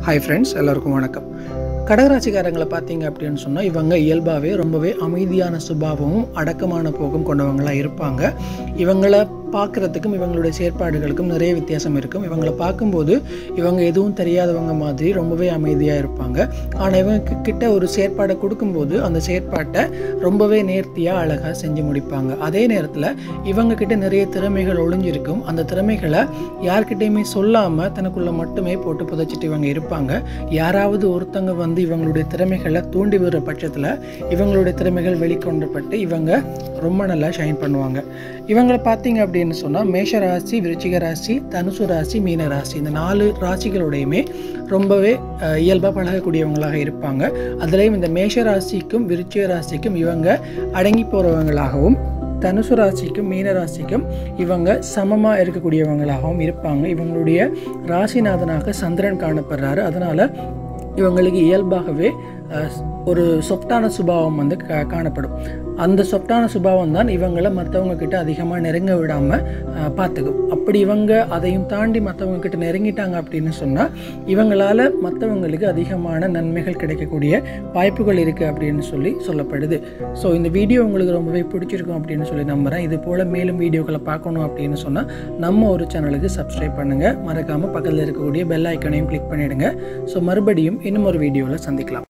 hi friends எல்லாருக்கும் வணக்கம் கடகராசிக்காரங்களை பார்த்தீங்க அப்படின்னு சொன்னால் இவங்க இயல்பாகவே ரொம்பவே அமைதியான சுபாவமும் அடக்கமான போக்கும் கொண்டவங்களாக இருப்பாங்க இவங்கள பார்க்குறதுக்கும் இவங்களுடைய செயற்பாடுகளுக்கும் நிறைய வித்தியாசம் இருக்கும் இவங்களை பார்க்கும்போது இவங்க எதுவும் தெரியாதவங்க மாதிரி ரொம்பவே அமைதியாக இருப்பாங்க ஆனால் இவங்க கிட்ட ஒரு செயற்பாடை கொடுக்கும்போது அந்த செயற்பாட்டை ரொம்பவே நேர்த்தியாக அழகாக செஞ்சு முடிப்பாங்க அதே நேரத்தில் இவங்க கிட்ட நிறைய திறமைகள் ஒளிஞ்சிருக்கும் அந்த திறமைகளை யார்கிட்டையுமே சொல்லாமல் தனக்குள்ளே மட்டுமே போட்டு புதைச்சிட்டு இவங்க இருப்பாங்க யாராவது ஒருத்தங்க வந்து இவங்களுடைய திறமைகளை தூண்டி விடுற பட்சத்தில் இவங்களுடைய திறமைகள் வெளிக்கொண்டப்பட்டு இவங்க ரொம்ப நல்லா ஷைன் பண்ணுவாங்க இவங்களை பார்த்தீங்க அப்படின்னு சொன்னால் மேஷ ராசி விருச்சிக ராசி தனுசு ராசி மீன ராசி இந்த நாலு ராசிகளோடையுமே ரொம்பவே இயல்பாக பழகக்கூடியவங்களாக இருப்பாங்க அதுலேயும் இந்த மேஷ ராசிக்கும் விருச்சிக ராசிக்கும் இவங்க அடங்கி போகிறவங்களாகவும் தனுசு ராசிக்கும் மீன ராசிக்கும் இவங்க சமமாக இருக்கக்கூடியவங்களாகவும் இருப்பாங்க இவங்களுடைய ராசிநாதனாக சந்திரன் காணப்படுறாரு அதனால் இவங்களுக்கு இயல்பாகவே ஒரு சொப்டான சுபாவம் வந்து கா காணப்படும் அந்த சொப்டான சுபாவம் தான் இவங்களை மற்றவங்க கிட்ட அதிகமாக நெருங்க விடாமல் பார்த்துக்கும் அப்படி இவங்க அதையும் தாண்டி மற்றவங்க கிட்ட நெருங்கிட்டாங்க அப்படின்னு சொன்னால் இவங்களால் மற்றவங்களுக்கு அதிகமான நன்மைகள் கிடைக்கக்கூடிய வாய்ப்புகள் இருக்குது அப்படின்னு சொல்லி சொல்லப்படுது ஸோ இந்த வீடியோ உங்களுக்கு ரொம்பவே பிடிச்சிருக்கும் அப்படின்னு சொல்லி நம்புகிறேன் இது போல் மேலும் வீடியோக்களை பார்க்கணும் அப்படின்னு சொன்னால் நம்ம ஒரு சேனலுக்கு சப்ஸ்கிரைப் பண்ணுங்கள் மறக்காமல் பக்கத்தில் இருக்கக்கூடிய பெல் ஐக்கனையும் கிளிக் பண்ணிவிடுங்க ஸோ மறுபடியும் இன்னும் ஒரு வீடியோவில் சந்திக்கலாம்